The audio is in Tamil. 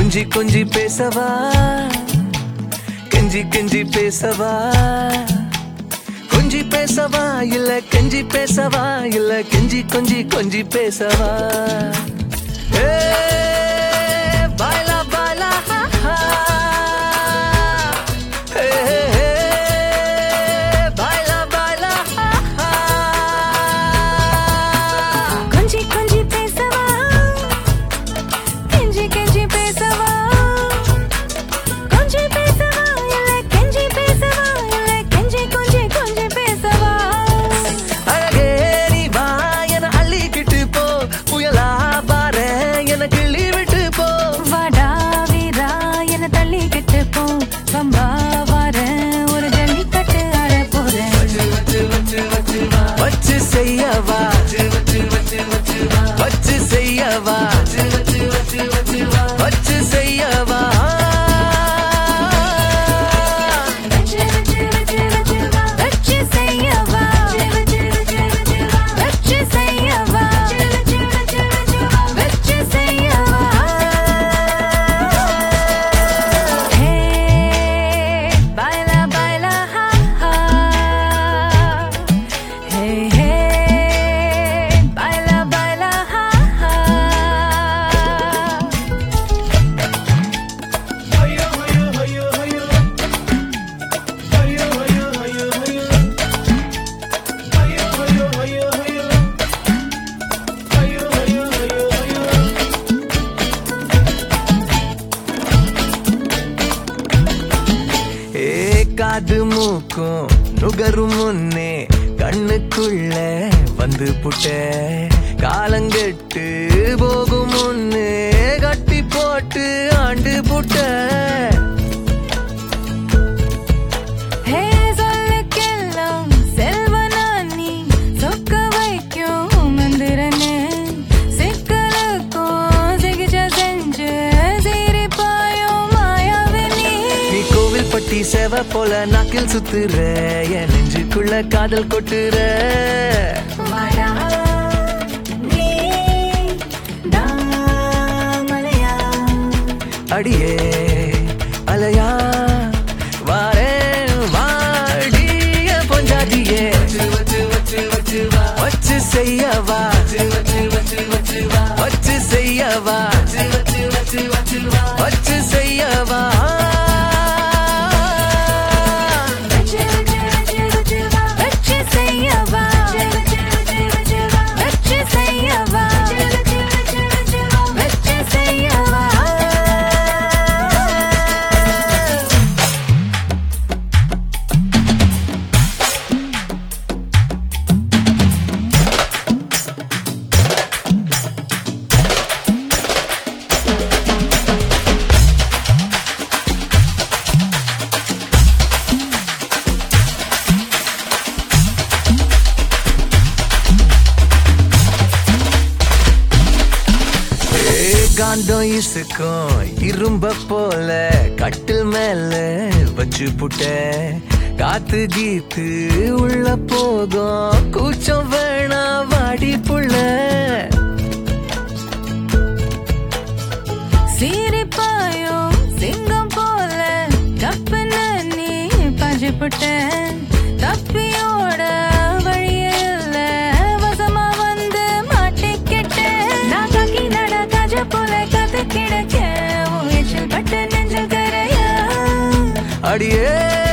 கொஞ்சி கொஞ்சி பேசவா கெஞ்சி கெஞ்சி பேசவா கொஞ்சி பேசவா இல்ல கெஞ்சி பேசவா இல்ல கெஞ்சி கொஞ்சி கொஞ்சி பேசவா ஏ, பாய்லா, பாய்லா, ஹா, ஹா. ஏ, ஏ, ஏ, பாய்லா, பாய்லா, ஹா, ஹா. கொஞ்சி கொஞ்சி பேசவா கெஞ்சி கெஞ்சி பேசவா கொஞ்சி பேசவா இல்ல கெஞ்சி பேசவா இல்ல கெஞ்சி கொஞ்சி கொஞ்சி பேசவா அழகே நீ வா என அள்ளிக்கிட்டு போ புயலா பாரு என கிள்ளி விட்டு போ வாடா வீரா என்ன தள்ளிக்கிட்டு போ வம்பா வாரேன் ஒரு ஜல்லிக்கட்டு ஆட போறேன் வச்சு செய்யவா வச்சு செய்யவா வச்சு செய்யவா வச்சு வச்சு வச்சு வச்சு வா வச்சு செய்யவா வச்சு செய்யவா வச்சு செய்யவா ஹே baila baila ha ha ஹே ஹே baila baila ha ha ஏ காது மூக்கும் நுகரும் முன்னே கண்ணுக்குள்ள வந்து புட்ட காலங்கெட்டு போகும் முன்னே கட்டி போட்டு ஆண்டு புட்ட ஹே சொல்லுக்கெல்லாம் செல்வனா நீ சொக்க வைக்கும் மந்திரனே சிக்கலுக்கும் சிகிச்சை செஞ்சு சிரிப்பாயும் மாயாவினி நீ கோவில் பட்டி சேவ போல நாக்கில் சுத்துற என் நெஞ்சுக்குள்ள காதல் கொட்டுற வாடா நீ தாமலையா அடியே அலையா வாரேன் வாடிய பொஞ்சாதியே வச்சு செய்யவா வச்சு செய்யவா வச்சு செய்யவா வச்சு வச்சு வச்சு வச்சு வா வச்சு செய்யவா வச்சு செய்யவா வச்சு செய்யவா ஏ, காந்தம் இசுக்கும் இரும்ப போல கட்டில் மேல வச்சு புட்ட காத்து கீத்து உள்ள போகும் கூச்சம் வேணா வாடி புள்ள சிரிப்பாயும் சிங்கம் போல தப்புன்னு நீ பஞ்சுபுட்ட தப்பியோட வழியே இல்ல வசமா வந்து மாட்டிக்கிட்டேன் நான் காக்கி நட கஜ போல கத்து கிடக்க உயிர் பட்டு நெஞ்ச கரையா அடியே